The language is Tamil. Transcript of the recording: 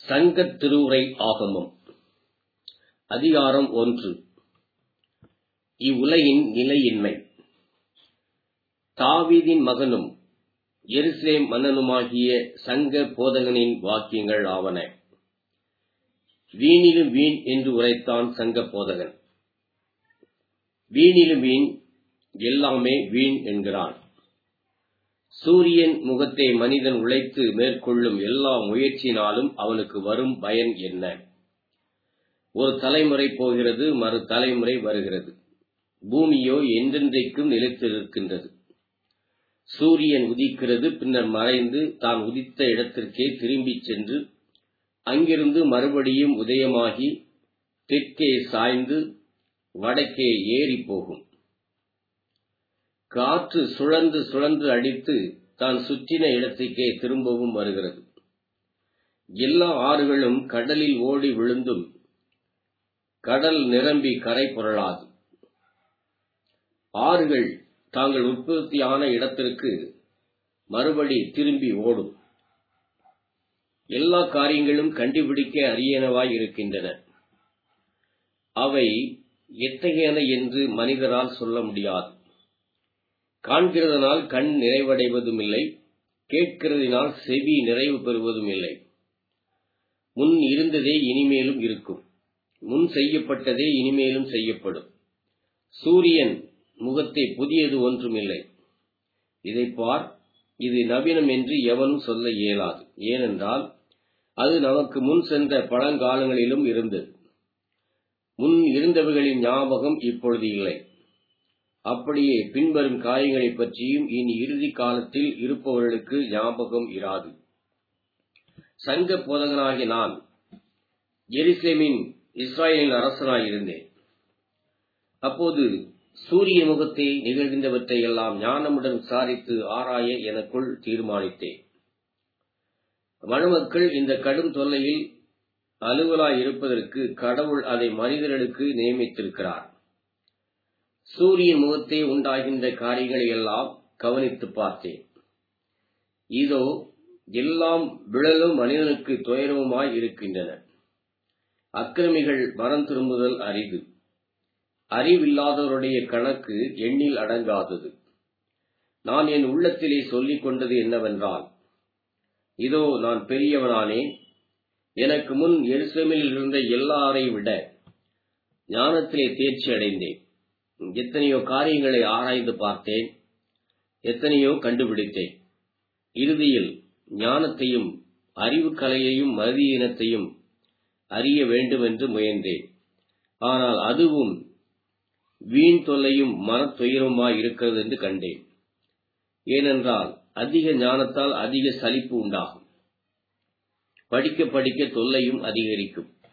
சங்கத் திருவுரை ஆகமம் அதிகாரம் ஒன்று இவ்வுலகின் நிலையின்மை தாவீதின் மகனும் எருசலேம் மன்னனுமாகிய சங்க போதகனின் வாக்கியங்கள் ஆவன வீணிலும் வீண் என்று உரைத்தான் சங்க போதகன் வீணிலும் வீண் எல்லாமே வீண் என்கிறான் சூரியன் முகத்தை மனிதன் உழைத்து மேற்கொள்ளும் எல்லா முயற்சியினாலும் அவனுக்கு வரும் பயன் என்ன ஒரு தலைமுறை போகிறது மறு தலைமுறை வருகிறது பூமியோ என்றென்றைக்கும் நிலைத்திருக்கின்றது சூரியன் உதிக்கிறது பின்னர் மறைந்து தான் உதித்த இடத்திற்கே திரும்பிச் சென்று அங்கிருந்து மறுபடியும் உதயமாகி தெற்கே சாய்ந்து வடக்கே ஏறி போகும் காற்று சுழன்று சுழன்று அடித்து தான் சுற்றின இடத்துக்கே திரும்பவும் வருகிறது எல்லா ஆறுகளும் கடலில் ஓடி விழுந்தும் கடல் நிரம்பி கரை புரளாது ஆறுகள் தாங்கள் உற்பத்தியான இடத்திற்கு மறுபடி திரும்பி ஓடும் எல்லா காரியங்களும் கண்டுபிடிக்க அரியனவாய் இருக்கின்றன அவை எத்தகையன என்று மனிதரால் சொல்ல முடியாது காண்கிறதனால் கண் நிறைவடைவதும் இல்லை கேட்கிறதினால் செவி நிறைவு பெறுவதும் இல்லை முன் இருந்ததே இனிமேலும் இருக்கும் முன் செய்யப்பட்டதே இனிமேலும் செய்யப்படும் சூரியன் முகத்தை புதியது ஒன்றுமில்லை இதை பார் இது நவீனம் என்று எவனும் சொல்ல இயலாது ஏனென்றால் அது நமக்கு முன் சென்ற பழங்காலங்களிலும் இருந்தது முன் இருந்தவைகளின் ஞாபகம் இப்பொழுது இல்லை அப்படியே பின்வரும் காரியங்களைப் பற்றியும் இனி இறுதி காலத்தில் இருப்பவர்களுக்கு ஞாபகம் இராது சங்க போதகனாகிய நான் எருசலேமின் இஸ்ராயலின் அரசனாயிருந்தேன் அப்போது சூரிய முகத்தை நிகழ்கின்றவற்றை எல்லாம் ஞானமுடன் விசாரித்து ஆராய எனக்குள் தீர்மானித்தேன் மணமக்கள் இந்த கடும் தொல்லையில் அலுவலாய் இருப்பதற்கு கடவுள் அதை மனிதர்களுக்கு நியமித்திருக்கிறார் சூரிய முகத்தே உண்டாகின்ற காரியங்களை எல்லாம் கவனித்து பார்த்தேன் இதோ எல்லாம் விழலும் மனிதனுக்கு துயரவுமாய் இருக்கின்றன அக்கிரமிகள் மனம் திரும்புதல் அரிது அறிவில்லாதவருடைய கணக்கு எண்ணில் அடங்காதது நான் என் உள்ளத்திலே சொல்லிக் கொண்டது என்னவென்றால் இதோ நான் பெரியவனானேன் எனக்கு முன் எருசலேமில் இருந்த எல்லாரை விட ஞானத்திலே தேர்ச்சி அடைந்தேன் எத்தனையோ காரியங்களை ஆராய்ந்து பார்த்தேன் எத்தனையோ கண்டுபிடித்தேன் இறுதியில் ஞானத்தையும் அறிவு கலையையும் மதியினத்தையும் அறிய வேண்டும் என்று முயன்றேன் ஆனால் அதுவும் வீண் தொல்லையும் மனத்துயரமாய் இருக்கிறது என்று கண்டேன் ஏனென்றால் அதிக ஞானத்தால் அதிக சலிப்பு உண்டாகும் படிக்க படிக்க தொல்லையும் அதிகரிக்கும்